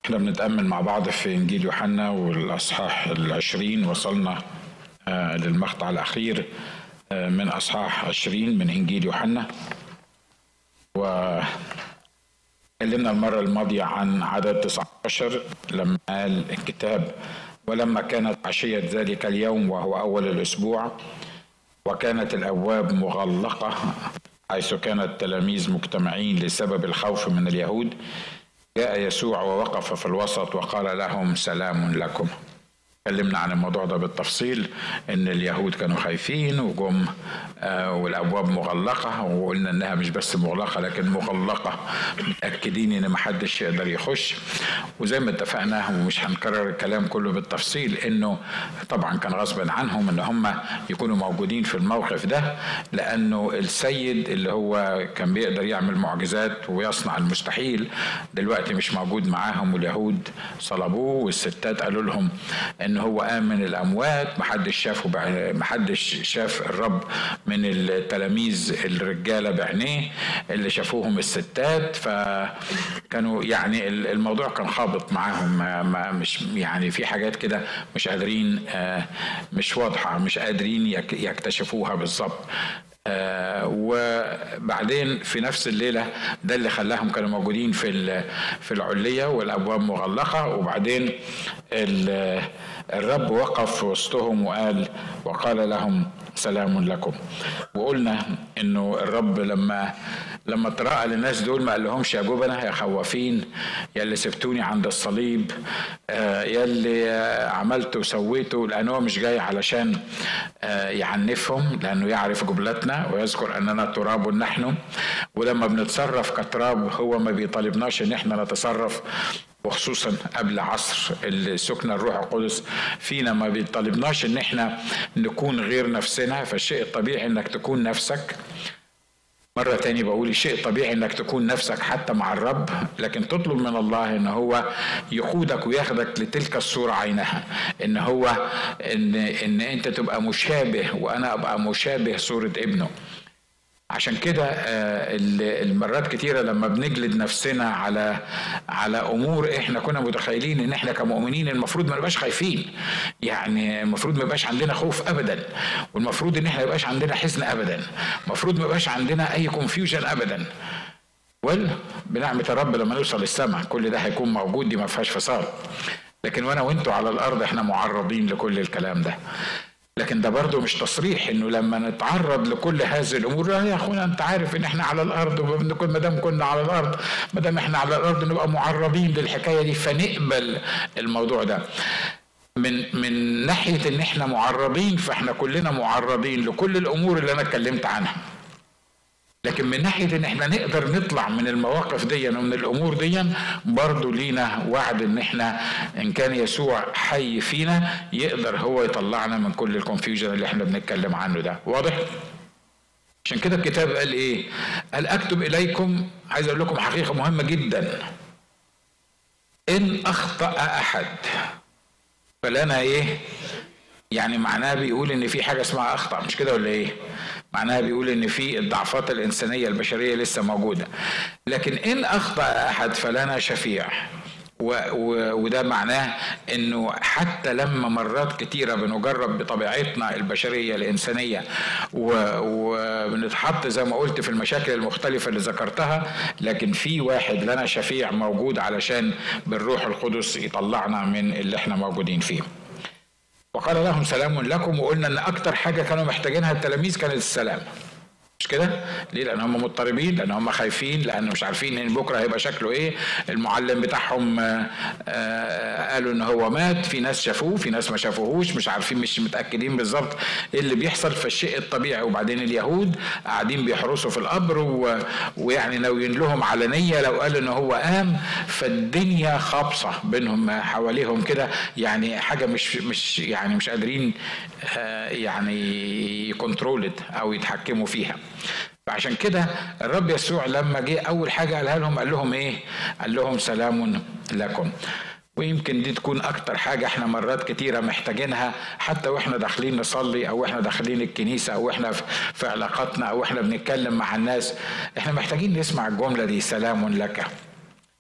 احنا بنتأمل مع بعض في إنجيل يوحنا والأصحاح العشرين وصلنا آه، للمقطع الأخير آه، من أصحاح عشرين من إنجيل يوحنا وكلمنا المرة الماضية عن عدد 19 لما قال الكتاب ولما كانت عشية ذلك اليوم وهو أول الأسبوع وكانت الأبواب مغلقة حيث كان التلاميذ مجتمعين لسبب الخوف من اليهود جاء يسوع ووقف في الوسط وقال لهم سلام لكم اتكلمنا عن الموضوع ده بالتفصيل ان اليهود كانوا خايفين وجم آه والابواب مغلقه وقلنا انها مش بس مغلقه لكن مغلقه متاكدين ان محدش يقدر يخش وزي ما اتفقنا ومش هنكرر الكلام كله بالتفصيل انه طبعا كان غصبا عنهم ان هم يكونوا موجودين في الموقف ده لانه السيد اللي هو كان بيقدر يعمل معجزات ويصنع المستحيل دلوقتي مش موجود معاهم واليهود صلبوه والستات قالوا لهم ان هو قام من الاموات محدش شافه بع- محدش شاف الرب من التلاميذ الرجاله بعينيه اللي شافوهم الستات فكانوا يعني ال- الموضوع كان خابط معاهم ما ما مش يعني في حاجات كده مش قادرين آه، مش واضحه مش قادرين يك- يكتشفوها بالظبط آه وبعدين في نفس الليله ده اللي خلاهم كانوا موجودين في ال- في العليه والابواب مغلقه وبعدين ال- الرب وقف في وسطهم وقال وقال لهم سلام لكم وقلنا انه الرب لما لما تراءى للناس دول ما قال لهمش يا جبنة يا خوافين يا اللي سبتوني عند الصليب آه، يا اللي آه، عملته وسويته لان هو مش جاي علشان آه، يعنفهم لانه يعرف جملتنا ويذكر اننا تراب نحن ولما بنتصرف كتراب هو ما بيطالبناش ان احنا نتصرف وخصوصا قبل عصر السكن الروح القدس فينا ما بيطالبناش ان احنا نكون غير نفسنا فالشيء الطبيعي انك تكون نفسك مرة تاني بقول الشيء الطبيعي انك تكون نفسك حتى مع الرب لكن تطلب من الله ان هو يقودك وياخدك لتلك الصورة عينها ان هو ان ان انت تبقى مشابه وانا ابقى مشابه صورة ابنه عشان كده آه، ال- المرات كتيرة لما بنجلد نفسنا على على امور احنا كنا متخيلين ان احنا كمؤمنين المفروض ما نبقاش خايفين يعني المفروض ما يبقاش عندنا خوف ابدا والمفروض ان احنا ما يبقاش عندنا حزن ابدا المفروض ما يبقاش عندنا اي كونفيوجن ابدا ولا بنعمة الرب لما نوصل السماء كل ده هيكون موجود دي ما فيهاش فصال لكن وانا وانتوا على الارض احنا معرضين لكل الكلام ده لكن ده برضه مش تصريح انه لما نتعرض لكل هذه الامور لا يا اخونا انت عارف ان احنا على الارض وبنكون ما دام كنا على الارض ما دام احنا على الارض نبقى معرضين للحكايه دي فنقبل الموضوع ده من من ناحيه ان احنا معرضين فاحنا كلنا معرضين لكل الامور اللي انا اتكلمت عنها لكن من ناحيه ان احنا نقدر نطلع من المواقف دي ومن الامور دي برضه لينا وعد ان احنا ان كان يسوع حي فينا يقدر هو يطلعنا من كل الكونفيوجن اللي احنا بنتكلم عنه ده واضح عشان كده الكتاب قال ايه قال اكتب اليكم عايز اقول لكم حقيقه مهمه جدا ان اخطا احد فلنا ايه يعني معناها بيقول ان في حاجه اسمها اخطا مش كده ولا ايه معناها بيقول ان في الضعفات الانسانيه البشريه لسه موجوده لكن ان اخطا احد فلنا شفيع و و وده معناه انه حتى لما مرات كتيره بنجرب بطبيعتنا البشريه الانسانيه و- وبنتحط زي ما قلت في المشاكل المختلفه اللي ذكرتها لكن في واحد لنا شفيع موجود علشان بالروح القدس يطلعنا من اللي احنا موجودين فيه وقال لهم سلام لكم وقلنا ان اكتر حاجه كانوا محتاجينها التلاميذ كانت السلام مش كده؟ ليه؟ لان هم مضطربين، لان هم خايفين، لان مش عارفين ان بكره هيبقى شكله ايه، المعلم بتاعهم آه، آه، قالوا ان هو مات، في ناس شافوه، في ناس ما شافوهوش، مش عارفين مش متاكدين بالظبط ايه اللي بيحصل فالشيء الطبيعي وبعدين اليهود قاعدين بيحرسوا في القبر و... ويعني ناويين لهم علنيه لو قال ان هو قام فالدنيا خابصه بينهم حواليهم كده يعني حاجه مش مش يعني مش قادرين آه، يعني يكنترولد او يتحكموا فيها فعشان كده الرب يسوع لما جه اول حاجه قالها لهم قال لهم ايه قال لهم سلام لكم ويمكن دي تكون اكتر حاجه احنا مرات كتيره محتاجينها حتى واحنا داخلين نصلي او احنا داخلين الكنيسه او احنا في- في علاقاتنا او احنا بنتكلم مع الناس احنا محتاجين نسمع الجمله دي سلام لك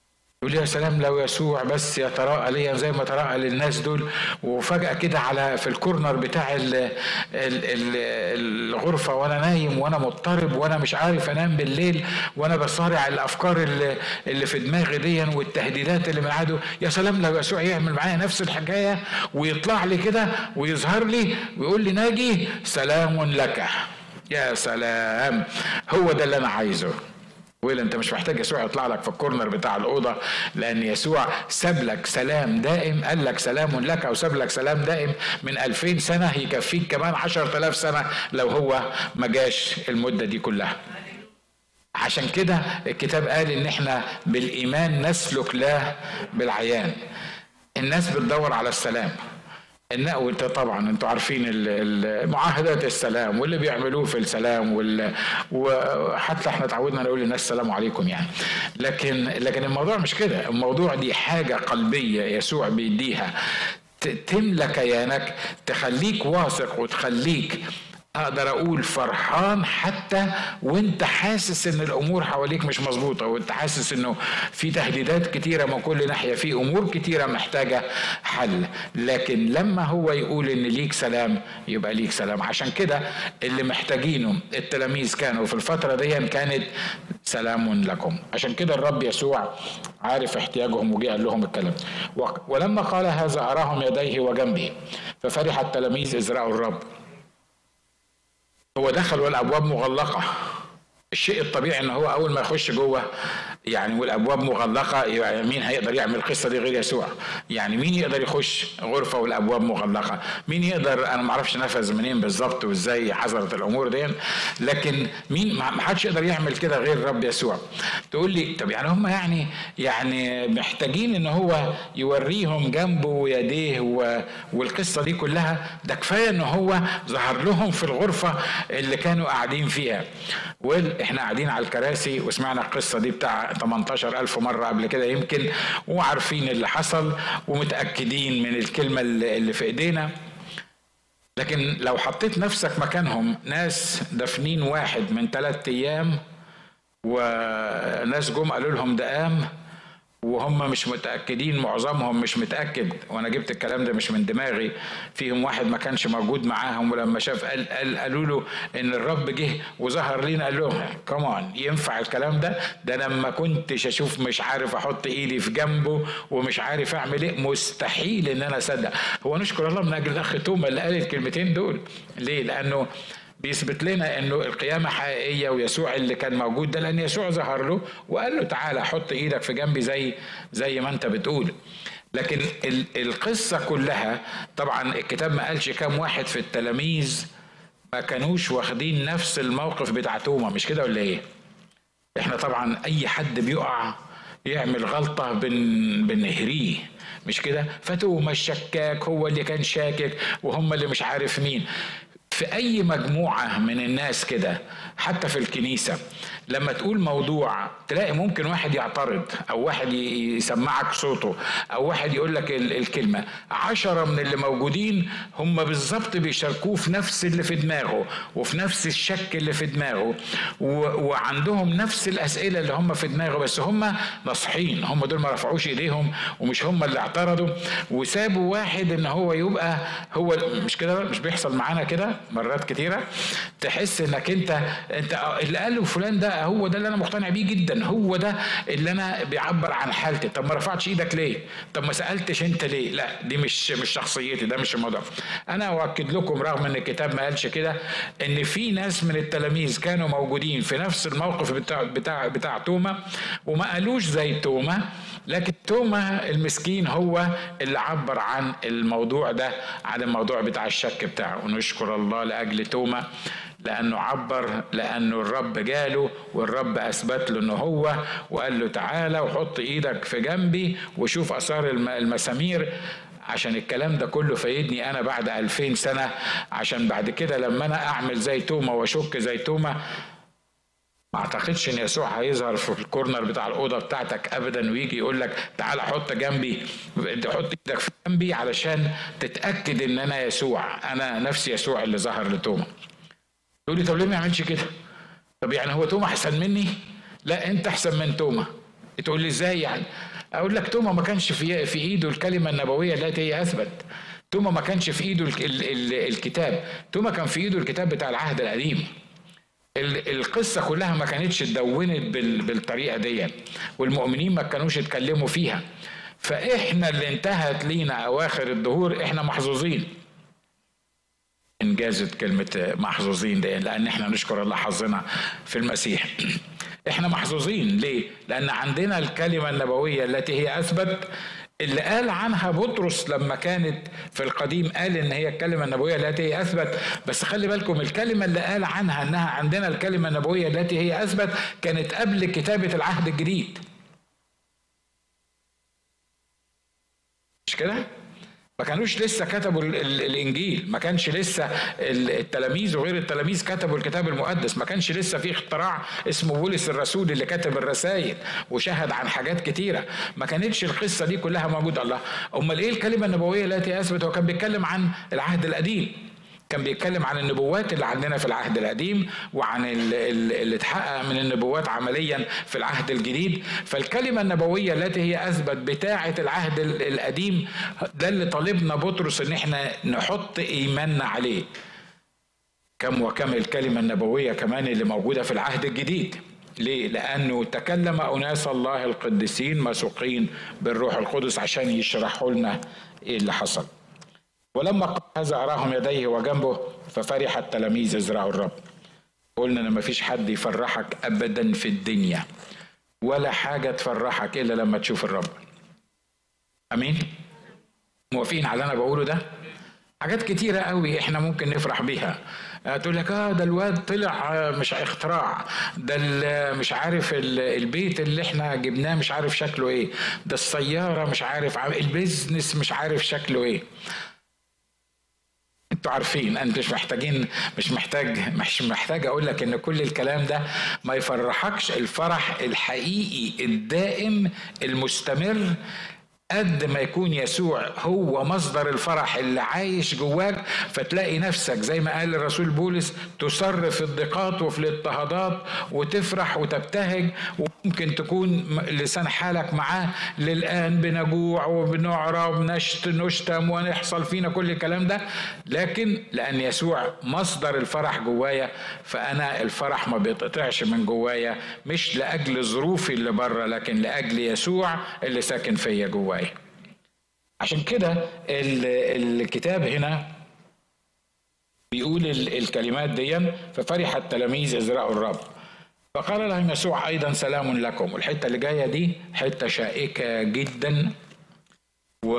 يقول يا سلام لو يسوع بس يتراءى ليا زي ما تراءى للناس دول وفجأة كده على في الكورنر بتاع ال ال ال الغرفة وأنا نايم وأنا مضطرب وأنا مش عارف أنام بالليل وأنا بصارع الأفكار اللي, اللي في دماغي دي والتهديدات اللي من عدو يا سلام لو يسوع يعمل معايا نفس الحكاية ويطلع لي كده ويظهر لي ويقول لي ناجي سلام لك يا سلام هو ده اللي أنا عايزه ويل انت مش محتاج يسوع يطلع لك في الكورنر بتاع الاوضه لان يسوع ساب لك سلام دائم قال لك سلام لك او ساب لك سلام دائم من ألفين سنه يكفيك كمان عشرة آلاف سنه لو هو ما جاش المده دي كلها عشان كده الكتاب قال ان احنا بالايمان نسلك لا بالعيان الناس بتدور على السلام وانت طبعا انتوا عارفين معاهدات السلام واللي بيعملوه في السلام وال... وحتى احنا تعودنا نقول للناس السلام عليكم يعني لكن لكن الموضوع مش كده الموضوع دي حاجه قلبيه يسوع بيديها تملى كيانك تخليك واثق وتخليك اقدر اقول فرحان حتى وانت حاسس ان الامور حواليك مش مظبوطه وانت حاسس انه في تهديدات كتيره من كل ناحيه في امور كتيره محتاجه حل لكن لما هو يقول ان ليك سلام يبقى ليك سلام عشان كده اللي محتاجينه التلاميذ كانوا في الفتره دي كانت سلام لكم عشان كده الرب يسوع عارف احتياجهم وجه قال لهم الكلام ولما قال هذا اراهم يديه وجنبه ففرح التلاميذ اذ راوا الرب هو دخل والابواب مغلقه الشيء الطبيعي ان هو اول ما يخش جوه يعني والابواب مغلقه يعني مين هيقدر يعمل القصه دي غير يسوع يعني مين يقدر يخش غرفه والابواب مغلقه مين يقدر انا ما اعرفش نفذ منين بالظبط وازاي حصلت الامور دي لكن مين ما حدش يقدر يعمل كده غير الرب يسوع تقول لي طب يعني هم يعني يعني محتاجين ان هو يوريهم جنبه ويديه والقصه دي كلها ده كفايه ان هو ظهر لهم في الغرفه اللي كانوا قاعدين فيها احنا قاعدين على الكراسي وسمعنا القصه دي بتاع 18 ألف مرة قبل كده يمكن وعارفين اللي حصل ومتأكدين من الكلمة اللي في إيدينا لكن لو حطيت نفسك مكانهم ناس دفنين واحد من ثلاثة أيام وناس جم قالوا لهم ده قام وهم مش متاكدين معظمهم مش متاكد وانا جبت الكلام ده مش من دماغي فيهم واحد ما كانش موجود معاهم ولما شاف قال, قال قالوا له ان الرب جه وظهر لنا قال لهم كمان ينفع الكلام ده ده انا لما كنتش اشوف مش عارف احط ايدي في جنبه ومش عارف اعمل ايه مستحيل ان انا اصدق هو نشكر الله من اجل الاخ توما اللي قال الكلمتين دول ليه لانه بيثبت لنا انه القيامه حقيقيه ويسوع اللي كان موجود ده لان يسوع ظهر له وقال له تعالى حط ايدك في جنبي زي زي ما انت بتقول لكن القصه كلها طبعا الكتاب ما قالش كام واحد في التلاميذ ما كانوش واخدين نفس الموقف بتاع توما مش كده ولا ايه احنا طبعا اي حد بيقع يعمل غلطة بن بنهريه مش كده فتوما الشكاك هو اللي كان شاكك وهم اللي مش عارف مين في اي مجموعه من الناس كده حتى في الكنيسه لما تقول موضوع تلاقي ممكن واحد يعترض او واحد يسمعك صوته او واحد يقول لك الكلمه عشرة من اللي موجودين هم بالظبط بيشاركوه في نفس اللي في دماغه وفي نفس الشك اللي في دماغه وعندهم نفس الاسئله اللي هم في دماغه بس هم ناصحين هم دول ما رفعوش ايديهم ومش هم اللي اعترضوا وسابوا واحد ان هو يبقى هو مش كده مش بيحصل معانا كده مرات كتيره تحس انك انت انت اللي قاله فلان ده هو ده اللي انا مقتنع بيه جدا هو ده اللي انا بيعبر عن حالتي طب ما رفعتش ايدك ليه طب ما سالتش انت ليه لا دي مش مش شخصيتي ده مش الموضوع انا اؤكد لكم رغم ان الكتاب ما قالش كده ان في ناس من التلاميذ كانوا موجودين في نفس الموقف بتاع بتاع بتاع توما وما قالوش زي توما لكن توما المسكين هو اللي عبر عن الموضوع ده عن الموضوع بتاع الشك بتاعه ونشكر الله لاجل توما لانه عبر لانه الرب جاله والرب اثبت له انه هو وقال له تعالى وحط ايدك في جنبي وشوف اثار المسامير عشان الكلام ده كله فايدني انا بعد ألفين سنة عشان بعد كده لما انا اعمل زي توما واشك زي توما ما اعتقدش ان يسوع هيظهر في الكورنر بتاع الاوضه بتاعتك ابدا ويجي يقول لك تعالى حط جنبي حط ايدك في جنبي علشان تتاكد ان انا يسوع انا نفسي يسوع اللي ظهر لتوما تقول لي طب ليه ما يعملش كده طب يعني هو توما احسن مني لا انت احسن من توما تقول لي ازاي يعني اقول لك توما ما كانش في في ايده الكلمه النبويه التي هي اثبت توما ما كانش في ايده الكتاب توما كان في ايده الكتاب بتاع العهد القديم القصه كلها ما كانتش اتدونت بالطريقه دي والمؤمنين ما كانوش اتكلموا فيها فاحنا اللي انتهت لينا اواخر الدهور احنا محظوظين انجازت كلمه محظوظين دي لان احنا نشكر الله حظنا في المسيح احنا محظوظين ليه لان عندنا الكلمه النبويه التي هي اثبت اللي قال عنها بطرس لما كانت في القديم قال ان هي الكلمه النبويه التي هي اثبت بس خلي بالكم الكلمه اللي قال عنها انها عندنا الكلمه النبويه التي هي اثبت كانت قبل كتابه العهد الجديد مش كده ما كانوش لسه كتبوا الانجيل ما كانش لسه التلاميذ وغير التلاميذ كتبوا الكتاب المقدس ما كانش لسه في اختراع اسمه بولس الرسول اللي كتب الرسائل وشهد عن حاجات كتيره ما كانتش القصه دي كلها موجوده الله امال ايه الكلمه النبويه التي اثبت هو كان بيتكلم عن العهد القديم كان بيتكلم عن النبوات اللي عندنا في العهد القديم وعن اللي اتحقق من النبوات عمليا في العهد الجديد فالكلمة النبوية التي هي أثبت بتاعة العهد القديم ده اللي طالبنا بطرس إن احنا نحط إيماننا عليه كم وكم الكلمة النبوية كمان اللي موجودة في العهد الجديد ليه؟ لأنه تكلم أناس الله القديسين مسوقين بالروح القدس عشان يشرحوا لنا إيه اللي حصل ولما قال هذا أراهم يديه وجنبه ففرح التلاميذ ازرعوا الرب قلنا ان مفيش حد يفرحك ابدا في الدنيا ولا حاجه تفرحك الا لما تشوف الرب امين موافقين على اللي انا بقوله ده حاجات كتيرة قوي احنا ممكن نفرح بيها تقول لك اه ده الواد طلع آه، مش اختراع ده مش عارف البيت اللي احنا جبناه مش عارف شكله ايه ده السيارة مش عارف البيزنس مش عارف شكله ايه انتوا عارفين انتوا مش محتاجين مش محتاج مش محتاج اقول لك ان كل الكلام ده ما يفرحكش الفرح الحقيقي الدائم المستمر قد ما يكون يسوع هو مصدر الفرح اللي عايش جواك فتلاقي نفسك زي ما قال الرسول بولس تسر في الضيقات وفي الاضطهادات وتفرح وتبتهج وممكن تكون لسان حالك معاه للآن بنجوع وبنعرى وبنشت نشتم ونحصل فينا كل الكلام ده لكن لأن يسوع مصدر الفرح جوايا فأنا الفرح ما بيتقطعش من جوايا مش لأجل ظروفي اللي بره لكن لأجل يسوع اللي ساكن فيا جوايا عشان كده الكتاب هنا بيقول الكلمات دي ففرح التلاميذ ازرعوا الرب فقال لهم يسوع ايضا سلام لكم والحته اللي جايه دي حته شائكه جدا و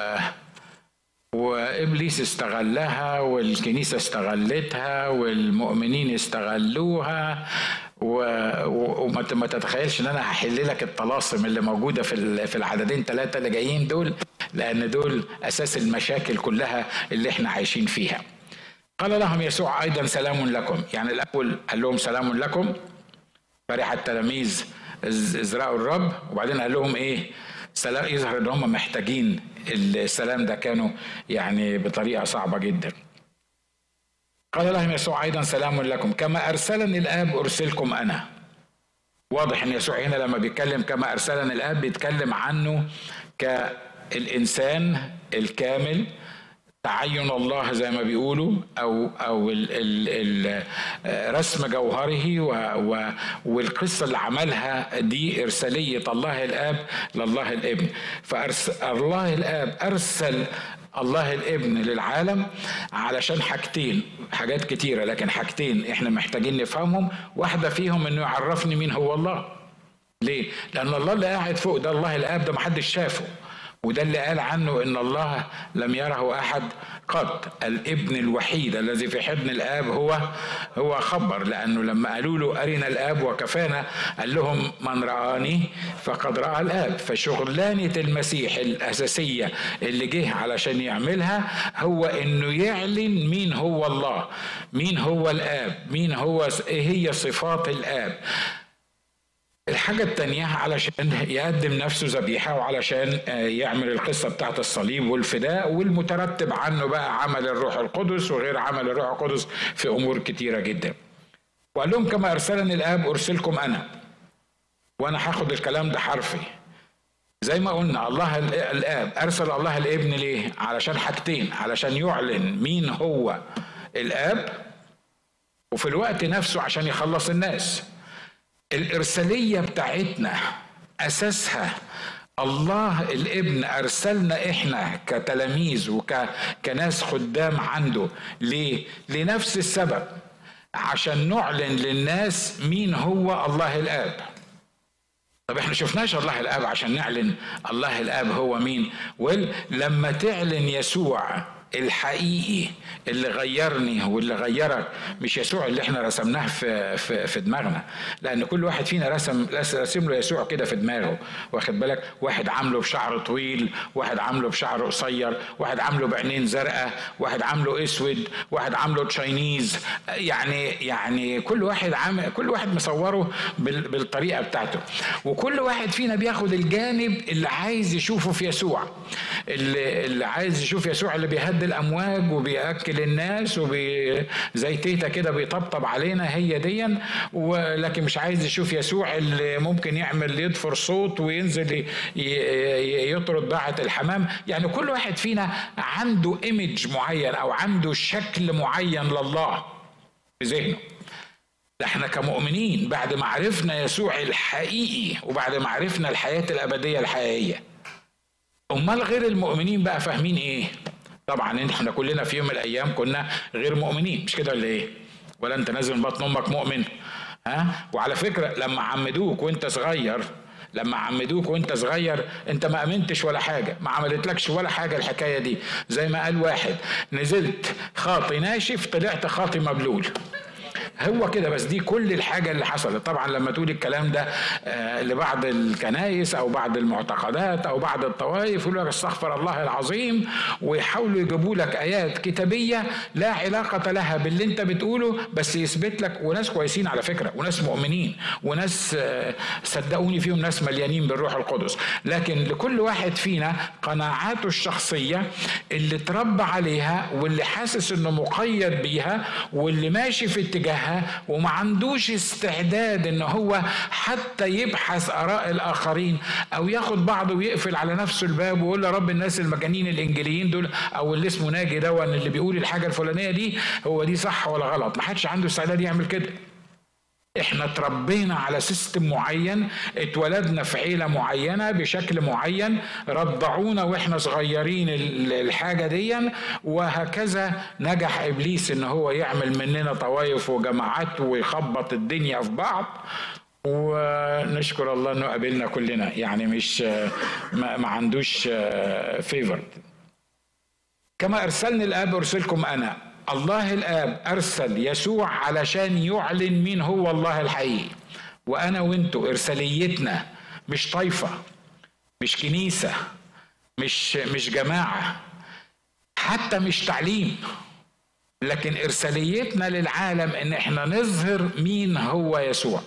وابليس استغلها والكنيسه استغلتها والمؤمنين استغلوها وما تتخيلش ان انا هحل لك الطلاسم اللي موجوده في في العددين ثلاثه اللي جايين دول لان دول اساس المشاكل كلها اللي احنا عايشين فيها. قال لهم يسوع ايضا سلام لكم، يعني الاول قال لهم سلام لكم فرح التلاميذ ازرعوا الرب وبعدين قال لهم ايه؟ سلام يظهر ان هم محتاجين السلام ده كانوا يعني بطريقه صعبه جدا. قال لهم يسوع ايضا سلام لكم كما ارسلني الاب ارسلكم انا واضح ان يسوع هنا لما بيتكلم كما ارسلني الاب بيتكلم عنه كالانسان الكامل تعين الله زي ما بيقولوا او او ال ال ال رسم جوهره و والقصه اللي عملها دي ارساليه الله الاب لله الابن فالله الاب ارسل الله الابن للعالم علشان حاجتين حاجات كتيره لكن حاجتين احنا محتاجين نفهمهم واحده فيهم انه يعرفني مين هو الله ليه لان الله اللي قاعد فوق ده الله الاب ده محدش شافه وده اللي قال عنه ان الله لم يره احد قط الابن الوحيد الذي في حضن الاب هو هو خبر لانه لما قالوا له ارنا الاب وكفانا قال لهم من رآني فقد رأى الاب فشغلانه المسيح الاساسيه اللي جه علشان يعملها هو انه يعلن مين هو الله مين هو الاب مين هو ايه هي صفات الاب الحاجة التانية علشان يقدم نفسه ذبيحة وعلشان آه، يعمل القصة بتاعت الصليب والفداء والمترتب عنه بقى عمل الروح القدس وغير عمل الروح القدس في أمور كتيرة جدا وقال لهم كما أرسلني الآب أرسلكم أنا وأنا هاخد الكلام ده حرفي زي ما قلنا الله الاب ارسل الله الابن ليه علشان حاجتين علشان يعلن مين هو الاب وفي الوقت نفسه عشان يخلص الناس الارساليه بتاعتنا اساسها الله الابن ارسلنا احنا كتلاميذ وكناس خدام عنده ليه لنفس السبب عشان نعلن للناس مين هو الله الاب طب احنا شفناش الله الاب عشان نعلن الله الاب هو مين ولما تعلن يسوع الحقيقي اللي غيرني واللي غيرك مش يسوع اللي احنا رسمناه في في, في دماغنا لان كل واحد فينا رسم رسم له يسوع كده في دماغه واخد بالك واحد عامله بشعر طويل واحد عامله بشعر قصير واحد عامله بعينين زرقاء واحد عامله اسود واحد عامله تشاينيز يعني يعني كل واحد عامل كل واحد مصوره بالطريقه بتاعته وكل واحد فينا بياخد الجانب اللي عايز يشوفه في يسوع اللي, اللي عايز يشوف يسوع اللي بيهدي الامواج وبياكل الناس وبي زي تيتا كده بيطبطب علينا هي ديا ولكن مش عايز يشوف يسوع اللي ممكن يعمل يضفر صوت وينزل يطرد باعة الحمام يعني كل واحد فينا عنده ايمج معين او عنده شكل معين لله في ذهنه احنا كمؤمنين بعد ما عرفنا يسوع الحقيقي وبعد ما عرفنا الحياة الأبدية الحقيقية أمال غير المؤمنين بقى فاهمين إيه؟ طبعا احنا كلنا في يوم من الايام كنا غير مؤمنين مش كده ولا ايه ولا انت نازل من بطن امك مؤمن ها وعلى فكره لما عمدوك وانت صغير لما عمدوك وانت صغير انت ما امنتش ولا حاجه ما عملتلكش ولا حاجه الحكايه دي زي ما قال واحد نزلت خاطي ناشف طلعت خاطي مبلول هو كده بس دي كل الحاجه اللي حصلت طبعا لما تقول الكلام ده آه، لبعض الكنائس او بعض المعتقدات او بعض الطوائف يقول لك استغفر الله العظيم ويحاولوا يجيبوا لك ايات كتابيه لا علاقه لها باللي انت بتقوله بس يثبت لك وناس كويسين على فكره وناس مؤمنين وناس آه، صدقوني فيهم ناس مليانين بالروح القدس لكن لكل واحد فينا قناعاته الشخصيه اللي اتربى عليها واللي حاسس انه مقيد بيها واللي ماشي في اتجاه وما عندوش استعداد ان هو حتى يبحث اراء الاخرين او ياخد بعضه ويقفل على نفسه الباب ويقول يا رب الناس المجانين الانجليين دول او اللي اسمه ناجي ده اللي بيقول الحاجه الفلانيه دي هو دي صح ولا غلط ما حدش عنده استعداد يعمل كده احنا اتربينا على سيستم معين اتولدنا في عيلة معينة بشكل معين رضعونا واحنا صغيرين الحاجة دي وهكذا نجح ابليس ان هو يعمل مننا طوائف وجماعات ويخبط الدنيا في بعض ونشكر الله انه قابلنا كلنا يعني مش ما, ما عندوش فيفر كما ارسلني الاب ارسلكم انا الله الاب ارسل يسوع علشان يعلن مين هو الله الحقيقي وانا وانتو ارساليتنا مش طائفه مش كنيسه مش مش جماعه حتى مش تعليم لكن ارساليتنا للعالم ان احنا نظهر مين هو يسوع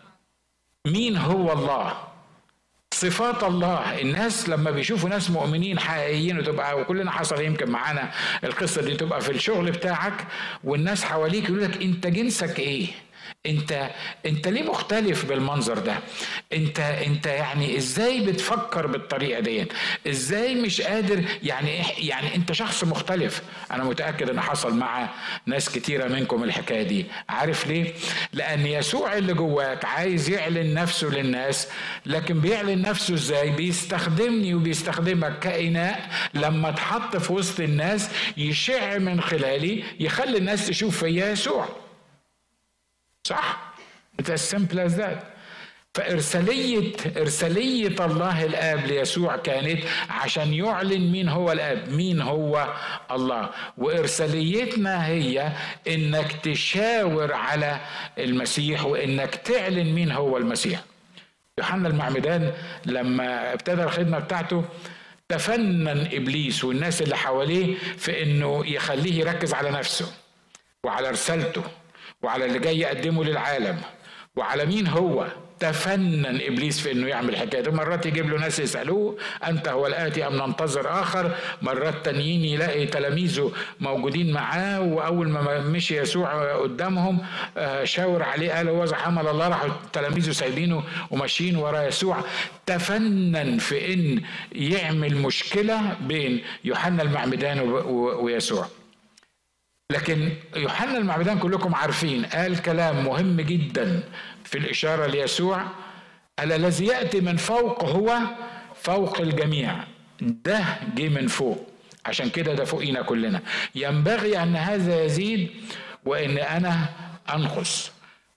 مين هو الله صفات الله الناس لما بيشوفوا ناس مؤمنين حقيقيين وتبقى وكلنا حصل يمكن معانا القصه دي تبقى في الشغل بتاعك والناس حواليك يقول لك انت جنسك ايه انت انت ليه مختلف بالمنظر ده انت انت يعني ازاي بتفكر بالطريقه دي ازاي مش قادر يعني يعني انت شخص مختلف انا متاكد ان حصل مع ناس كتيره منكم الحكايه دي عارف ليه لان يسوع اللي جواك عايز يعلن نفسه للناس لكن بيعلن نفسه ازاي بيستخدمني وبيستخدمك كإناء لما اتحط في وسط الناس يشع من خلالي يخلي الناس تشوف فيا يسوع صح؟ It's as simple as that. فإرسالية إرسالية الله الآب ليسوع كانت عشان يعلن مين هو الآب مين هو الله وإرساليتنا هي إنك تشاور على المسيح وإنك تعلن مين هو المسيح يوحنا المعمدان لما ابتدى الخدمة بتاعته تفنن إبليس والناس اللي حواليه في إنه يخليه يركز على نفسه وعلى رسالته وعلى اللي جاي يقدمه للعالم وعلى مين هو تفنن ابليس في انه يعمل الحكايه دي مرات يجيب له ناس يسالوه انت هو الاتي ام ننتظر اخر مرات تانيين يلاقي تلاميذه موجودين معاه واول ما مشي يسوع قدامهم آه، شاور عليه قال هو حمل الله راحوا تلاميذه سايبينه وماشيين ورا يسوع تفنن في ان يعمل مشكله بين يوحنا المعمدان ويسوع لكن يوحنا المعمدان كلكم عارفين قال كلام مهم جدا في الإشارة ليسوع قال الذي يأتي من فوق هو فوق الجميع ده جه من فوق عشان كده ده فوقينا كلنا ينبغي أن هذا يزيد وأن أنا أنقص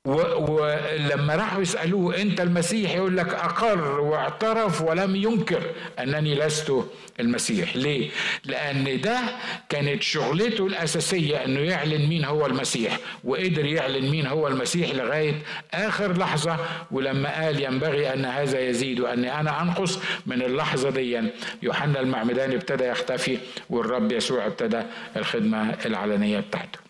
ولما راحوا يسألوه أنت المسيح يقول لك أقر واعترف ولم ينكر أنني لست المسيح ليه؟ لأن ده كانت شغلته الأساسية أنه يعلن مين هو المسيح وقدر يعلن مين هو المسيح لغاية آخر لحظة ولما قال ينبغي أن هذا يزيد وأني أنا أنقص من اللحظة دي يوحنا المعمدان ابتدى يختفي والرب يسوع ابتدى الخدمة العلنية بتاعته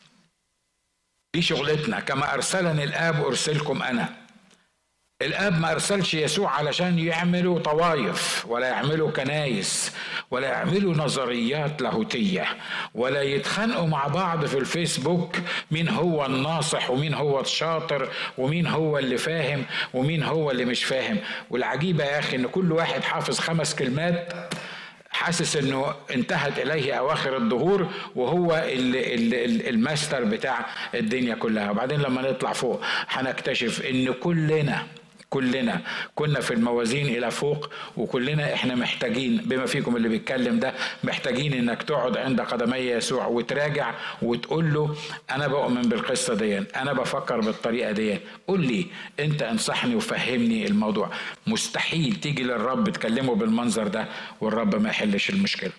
دي شغلتنا كما أرسلني الآب أرسلكم أنا الاب ما ارسلش يسوع علشان يعملوا طوايف ولا يعملوا كنايس ولا يعملوا نظريات لاهوتيه ولا يتخانقوا مع بعض في الفيسبوك مين هو الناصح ومين هو الشاطر ومين هو اللي فاهم ومين هو اللي مش فاهم والعجيبه يا اخي ان كل واحد حافظ خمس كلمات حاسس انه انتهت اليه اواخر الظهور وهو ال ال الماستر بتاع الدنيا كلها وبعدين لما نطلع فوق هنكتشف ان كلنا كلنا كنا في الموازين الى فوق وكلنا احنا محتاجين بما فيكم اللي بيتكلم ده محتاجين انك تقعد عند قدمي يسوع وتراجع وتقول له انا بؤمن بالقصه دي انا بفكر بالطريقه دي قول لي انت انصحني وفهمني الموضوع مستحيل تيجي للرب تكلمه بالمنظر ده والرب ما يحلش المشكله